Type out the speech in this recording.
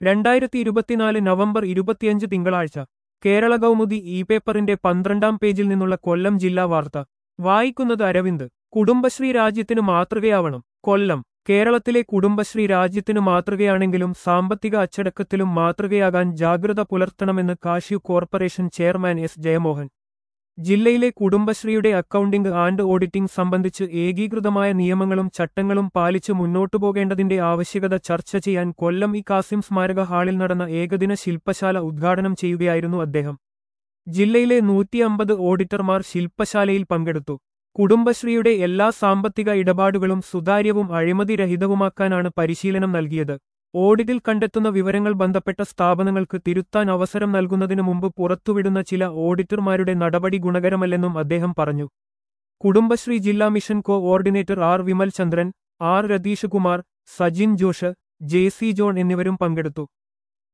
രണ്ടായിരത്തി ഇരുപത്തിനാല് നവംബർ ഇരുപത്തിയഞ്ച് തിങ്കളാഴ്ച കേരള കൗമുദി ഇ പേപ്പറിന്റെ പന്ത്രണ്ടാം പേജിൽ നിന്നുള്ള കൊല്ലം ജില്ലാ വാർത്ത വായിക്കുന്നത് അരവിന്ദ് കുടുംബശ്രീ രാജ്യത്തിന് മാതൃകയാവണം കൊല്ലം കേരളത്തിലെ കുടുംബശ്രീ രാജ്യത്തിന് മാതൃകയാണെങ്കിലും സാമ്പത്തിക അച്ചടക്കത്തിലും മാതൃകയാകാൻ ജാഗ്രത പുലർത്തണമെന്ന് cashew corporation chairman S Jayamohan ജില്ലയിലെ കുടുംബശ്രീയുടെ അക്കൗണ്ടിംഗ് ആൻഡ് ഓഡിറ്റിംഗ് സംബന്ധിച്ച് ഏകീകൃതമായ നിയമങ്ങളും ചട്ടങ്ങളും പാലിച്ച് മുന്നോട്ടു പോകേണ്ടതിന്റെ ആവശ്യകത ചർച്ച ചെയ്യാൻ കൊല്ലം ഇ കാസിം സ്മാരക ഹാളിൽ നടന്ന ഏകദിന ശില്പശാല ഉദ്ഘാടനം ചെയ്യുകയായിരുന്നു അദ്ദേഹം ജില്ലയിലെ നൂറ്റിയമ്പത് ഓഡിറ്റർമാർ ശില്പശാലയിൽ പങ്കെടുത്തു കുടുംബശ്രീയുടെ എല്ലാ സാമ്പത്തിക ഇടപാടുകളും സുതാര്യവും അഴിമതിരഹിതവുമാക്കാനാണ് പരിശീലനം നൽകിയത് ഓഡിറ്റിൽ കണ്ടെത്തുന്ന വിവരങ്ങൾ ബന്ധപ്പെട്ട സ്ഥാപനങ്ങൾക്ക് തിരുത്താൻ അവസരം നൽകുന്നതിനു മുമ്പ് പുറത്തുവിടുന്ന ചില ഓഡിറ്റർമാരുടെ നടപടി ഗുണകരമല്ലെന്നും അദ്ദേഹം പറഞ്ഞു കുടുംബശ്രീ ജില്ലാ mission coordinator R Vimal Chandran R Ratheesh Kumar Sajin Josh J C John എന്നിവരും പങ്കെടുത്തു